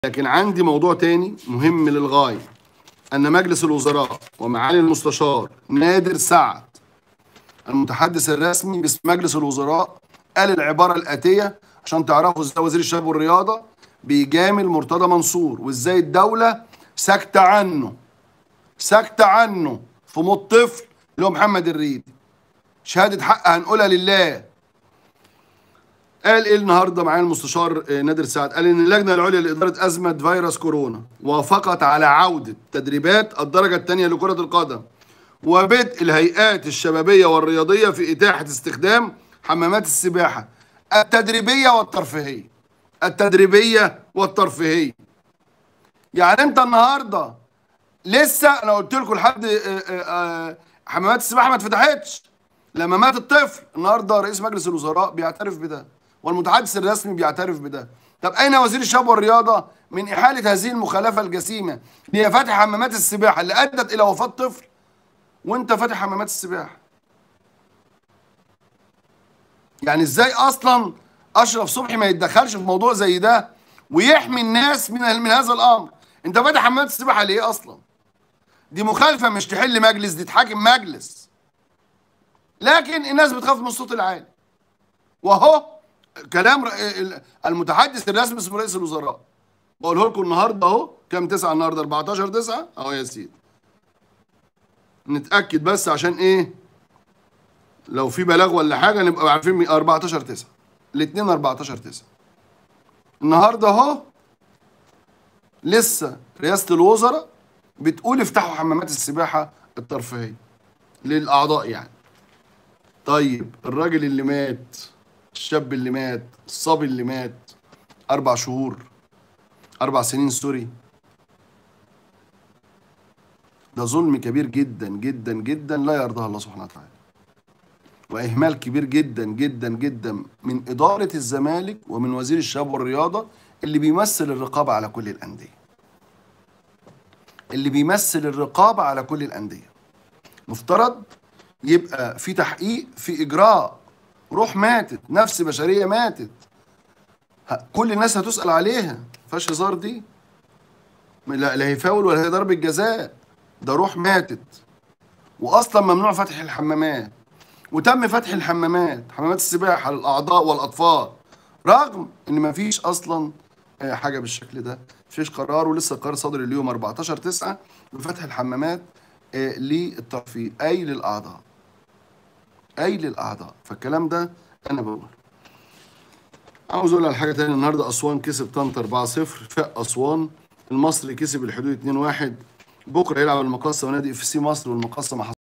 لكن عندي موضوع تاني مهم للغاية أن مجلس الوزراء ومعالي المستشار نادر سعد المتحدث الرسمي باسم مجلس الوزراء قال العبارة الآتية عشان تعرفوا ازاي وزير الشباب والرياضة بيجامل مرتضى منصور وازاي الدولة ساكتة عنه ساكتة عنه في موت طفل اللي هو محمد الريدي شهادة حق هنقولها لله قال ايه النهارده معايا المستشار آه، نادر سعد قال ان اللجنه العليا لاداره ازمه فيروس كورونا وافقت على عوده تدريبات الدرجه الثانيه لكره القدم وبدء الهيئات الشبابيه والرياضيه في اتاحه استخدام حمامات السباحه التدريبيه والترفيهيه التدريبيه والترفيهيه يعني انت النهارده لسه انا قلت لكم لحد آه، آه، آه، حمامات السباحه ما اتفتحتش لما مات الطفل النهارده رئيس مجلس الوزراء بيعترف بده والمتحدث الرسمي بيعترف بده طب اين وزير الشباب والرياضه من احاله هذه المخالفه الجسيمه اللي هي فتح حمامات السباحه اللي ادت الى وفاه طفل وانت فاتح حمامات السباحه يعني ازاي اصلا اشرف صبحي ما يتدخلش في موضوع زي ده ويحمي الناس من من هذا الامر انت فاتح حمامات السباحه ليه اصلا دي مخالفه مش تحل مجلس دي تحاكم مجلس لكن الناس بتخاف من الصوت العالي واهو كلام ر- المتحدث الرسمي اسمه رئيس الوزراء بقوله لكم النهارده اهو كام تسعة النهارده 14 9 اهو يا سيدي نتاكد بس عشان ايه لو في بلاغ ولا حاجه نبقى عارفين مين- 14 9 الاثنين 14 9 النهارده اهو لسه رئاسه الوزراء بتقول افتحوا حمامات السباحه الترفيهيه للاعضاء يعني طيب الراجل اللي مات الشاب اللي مات الصبي اللي مات أربع شهور أربع سنين سوري ده ظلم كبير جدا جدا جدا لا يرضاه الله سبحانه وتعالى وإهمال كبير جدا جدا جدا من إدارة الزمالك ومن وزير الشباب والرياضة اللي بيمثل الرقابة على كل الأندية اللي بيمثل الرقابة على كل الأندية مفترض يبقى في تحقيق في اجراء روح ماتت نفس بشريه ماتت ه- كل الناس هتسال عليها فيهاش هزار دي لا لا هي فاول ولا هي ضربه جزاء ده روح ماتت واصلا ممنوع فتح الحمامات وتم فتح الحمامات حمامات السباحه للاعضاء والاطفال رغم ان مفيش اصلا آه، حاجه بالشكل ده مفيش قرار ولسه القرار صادر اليوم 14 9 بفتح الحمامات آه، للترفيه اي للاعضاء اي للاعضاء فالكلام ده انا بقول عاوز اقول على حاجه تانية النهارده اسوان كسب طنطا 4-0 فاق اسوان المصري كسب الحدود 2-1 بكره يلعب المقصه ونادي اف سي مصر والمقصه مع